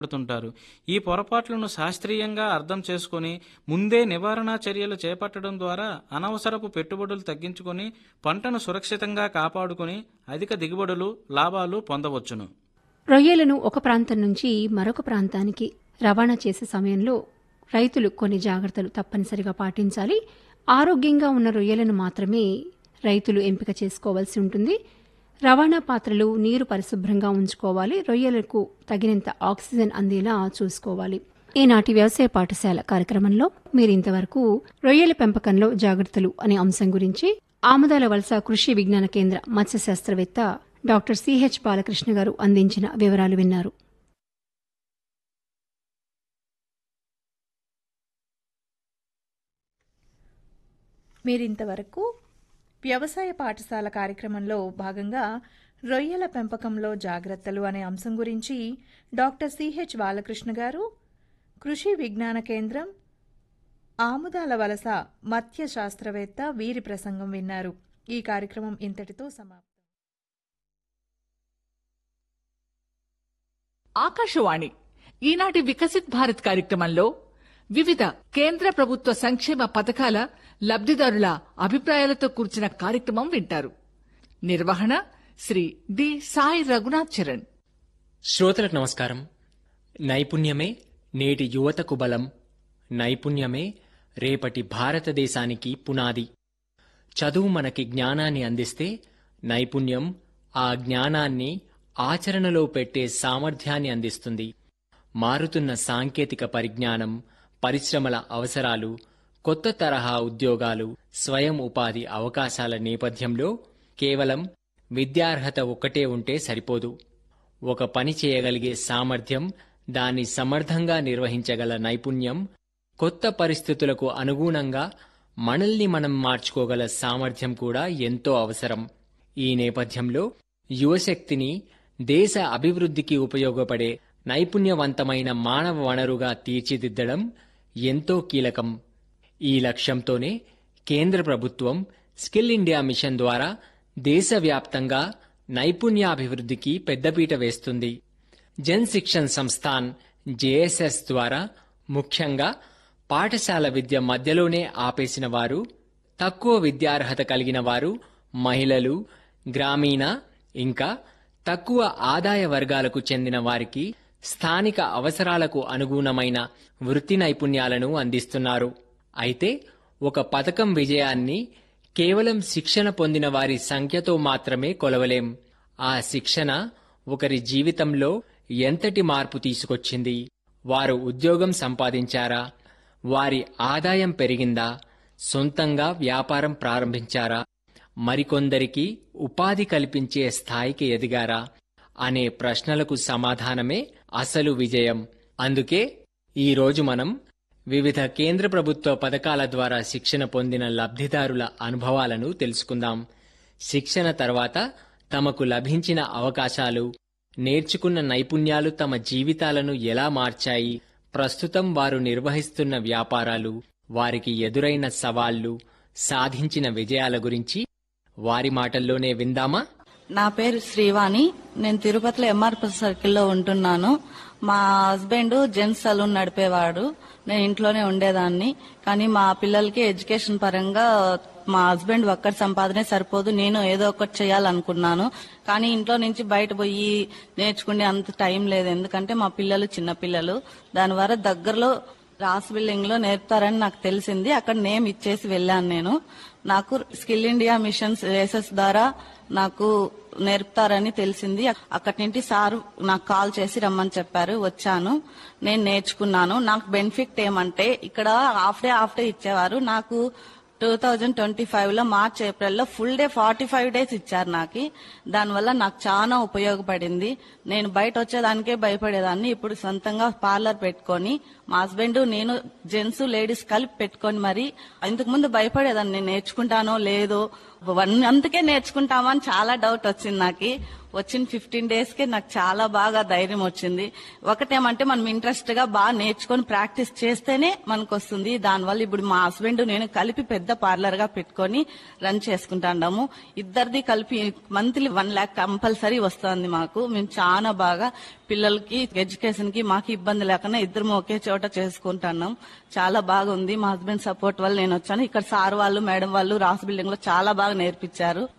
పడుతుంటారు ఈ పొరపాట్లను శాస్త్రీయంగా అర్థం చేసుకొని ముందే నివారణా చర్యలు చేపట్టడం ద్వారా అనవసరపు పెట్టుబడులు తగ్గించుకొని పంటను సురక్షితంగా కాపాడుకొని అధిక దిగుబడులు లాభాలు పొందవచ్చును రొయ్యలను ఒక ప్రాంతం నుంచి మరొక ప్రాంతానికి రవాణా చేసే సమయంలో రైతులు కొన్ని జాగ్రత్తలు తప్పనిసరిగా పాటించాలి ఆరోగ్యంగా ఉన్న రొయ్యలను మాత్రమే రైతులు ఎంపిక చేసుకోవాల్సి ఉంటుంది రవాణా పాత్రలు నీరు పరిశుభ్రంగా ఉంచుకోవాలి రొయ్యలకు తగినంత ఆక్సిజన్ అందేలా చూసుకోవాలి ఈనాటి వ్యవసాయ పాఠశాల కార్యక్రమంలో మీరు ఇంతవరకు రొయ్యల పెంపకంలో జాగ్రత్తలు అనే అంశం గురించి ఆముదాల వలస కృషి విజ్ఞాన కేంద్ర మత్స్య శాస్త్రవేత్త డాక్టర్ సిహెచ్ బాలకృష్ణ గారు అందించిన వివరాలు విన్నారు మీరింతవరకు వ్యవసాయ పాఠశాల కార్యక్రమంలో భాగంగా రొయ్యల పెంపకంలో జాగ్రత్తలు అనే అంశం గురించి డాక్టర్ సిహెచ్ బాలకృష్ణ గారు కృషి విజ్ఞాన కేంద్రం ఆముదాల వలస మత్స్య శాస్త్రవేత్త వీరి ప్రసంగం విన్నారు ఈ కార్యక్రమం ఇంతటితో సమాప్తం ఆకాశవాణి ఈనాటి వికసిత్ భారత్ కార్యక్రమంలో వివిధ కేంద్ర ప్రభుత్వ సంక్షేమ పథకాల లబ్ధిదారుల అభిప్రాయాలతో కూర్చిన కార్యక్రమం వింటారు నిర్వహణ శ్రీ డి సాయి రఘునాథ్ చరణ్ శ్రోతలకు నమస్కారం నైపుణ్యమే నేటి యువతకు బలం నైపుణ్యమే రేపటి భారతదేశానికి పునాది చదువు మనకి జ్ఞానాన్ని అందిస్తే నైపుణ్యం ఆ జ్ఞానాన్ని ఆచరణలో పెట్టే సామర్థ్యాన్ని అందిస్తుంది మారుతున్న సాంకేతిక పరిజ్ఞానం పరిశ్రమల అవసరాలు కొత్త తరహా ఉద్యోగాలు స్వయం ఉపాధి అవకాశాల నేపథ్యంలో కేవలం విద్యార్హత ఒక్కటే ఉంటే సరిపోదు ఒక పని చేయగలిగే సామర్థ్యం దాన్ని సమర్థంగా నిర్వహించగల నైపుణ్యం కొత్త పరిస్థితులకు అనుగుణంగా మనల్ని మనం మార్చుకోగల సామర్థ్యం కూడా ఎంతో అవసరం ఈ నేపథ్యంలో యువశక్తిని దేశ అభివృద్ధికి ఉపయోగపడే నైపుణ్యవంతమైన మానవ వనరుగా తీర్చిదిద్దడం ఎంతో కీలకం ఈ లక్ష్యంతోనే కేంద్ర ప్రభుత్వం స్కిల్ ఇండియా మిషన్ ద్వారా దేశవ్యాప్తంగా నైపుణ్యాభివృద్ధికి పెద్దపీట వేస్తుంది జన్ శిక్షణ్ సంస్థాన్ జేఎస్ఎస్ ద్వారా ముఖ్యంగా పాఠశాల విద్య మధ్యలోనే ఆపేసిన వారు తక్కువ విద్యార్హత కలిగిన వారు మహిళలు గ్రామీణ ఇంకా తక్కువ ఆదాయ వర్గాలకు చెందిన వారికి స్థానిక అవసరాలకు అనుగుణమైన వృత్తి నైపుణ్యాలను అందిస్తున్నారు అయితే ఒక పథకం విజయాన్ని కేవలం శిక్షణ పొందిన వారి సంఖ్యతో మాత్రమే కొలవలేం ఆ శిక్షణ ఒకరి జీవితంలో ఎంతటి మార్పు తీసుకొచ్చింది వారు ఉద్యోగం సంపాదించారా వారి ఆదాయం పెరిగిందా సొంతంగా వ్యాపారం ప్రారంభించారా మరికొందరికి ఉపాధి కల్పించే స్థాయికి ఎదిగారా అనే ప్రశ్నలకు సమాధానమే అసలు విజయం అందుకే ఈ రోజు మనం వివిధ కేంద్ర ప్రభుత్వ పథకాల ద్వారా శిక్షణ పొందిన లబ్ధిదారుల అనుభవాలను తెలుసుకుందాం శిక్షణ తర్వాత తమకు లభించిన అవకాశాలు నేర్చుకున్న నైపుణ్యాలు తమ జీవితాలను ఎలా మార్చాయి ప్రస్తుతం వారు నిర్వహిస్తున్న వ్యాపారాలు వారికి ఎదురైన సవాళ్లు సాధించిన విజయాల గురించి వారి మాటల్లోనే విందామా నా పేరు శ్రీవాణి నేను తిరుపతిలో ఎంఆర్పి సర్కిల్లో ఉంటున్నాను మా హస్బెండ్ జెంట్స్ సలూన్ నడిపేవాడు నేను ఇంట్లోనే ఉండేదాన్ని కానీ మా పిల్లలకి ఎడ్యుకేషన్ పరంగా మా హస్బెండ్ ఒక్కటి సంపాదనే సరిపోదు నేను ఏదో ఒకటి చేయాలనుకున్నాను కానీ ఇంట్లో నుంచి బయట పోయి నేర్చుకునే అంత టైం లేదు ఎందుకంటే మా పిల్లలు చిన్న పిల్లలు దాని వల్ల దగ్గరలో రాస్ బిల్డింగ్ లో నేర్పుతారని నాకు తెలిసింది అక్కడ నేమ్ ఇచ్చేసి వెళ్ళాను నేను నాకు స్కిల్ ఇండియా మిషన్స్ రేసెస్ ద్వారా నాకు నేర్పుతారని తెలిసింది అక్కడి నుండి సార్ నాకు కాల్ చేసి రమ్మని చెప్పారు వచ్చాను నేను నేర్చుకున్నాను నాకు బెనిఫిట్ ఏమంటే ఇక్కడ హాఫ్ డే హాఫ్ డే ఇచ్చేవారు నాకు టూ థౌజండ్ ట్వంటీ ఫైవ్ లో మార్చ్ ఏప్రిల్ లో full day forty five days ఇచ్చారు నాకు దానివల్ల నాకు చాలా ఉపయోగపడింది నేను బయట వచ్చేదానికే భయపడేదాన్ని ఇప్పుడు సొంతంగా పార్లర్ పెట్టుకొని మా హస్బెండ్ నేను జెంట్స్ లేడీస్ కలిపి పెట్టుకొని మరి ఇంతకు ముందు భయపడేదాన్ని నేను నేర్చుకుంటానో లేదో వన్ అందుకే నేర్చుకుంటామని చాలా డౌట్ వచ్చింది నాకు వచ్చిన ఫిఫ్టీన్ డేస్ కి నాకు చాలా బాగా ధైర్యం వచ్చింది ఒకటేమంటే మనం ఇంట్రెస్ట్ గా బాగా నేర్చుకొని ప్రాక్టీస్ చేస్తేనే మనకు వస్తుంది దానివల్ల ఇప్పుడు మా హస్బెండ్ నేను కలిపి పెద్ద పార్లర్ గా పెట్టుకొని రన్ చేసుకుంటాము ఇద్దరిది కలిపి మంత్లీ వన్ ల్యాక్ కంపల్సరీ వస్తుంది మాకు మేము చాలా బాగా పిల్లలకి ఎడ్యుకేషన్ కి మాకు ఇబ్బంది లేకుండా ఇద్దరం ఒకే చోట చేసుకుంటున్నాం చాలా బాగుంది మా హస్బెండ్ సపోర్ట్ వల్ల నేను వచ్చాను ఇక్కడ సార్ వాళ్ళు మేడం వాళ్ళు రాస్ బిల్డింగ్ లో చాలా బాగా నేర్పించారు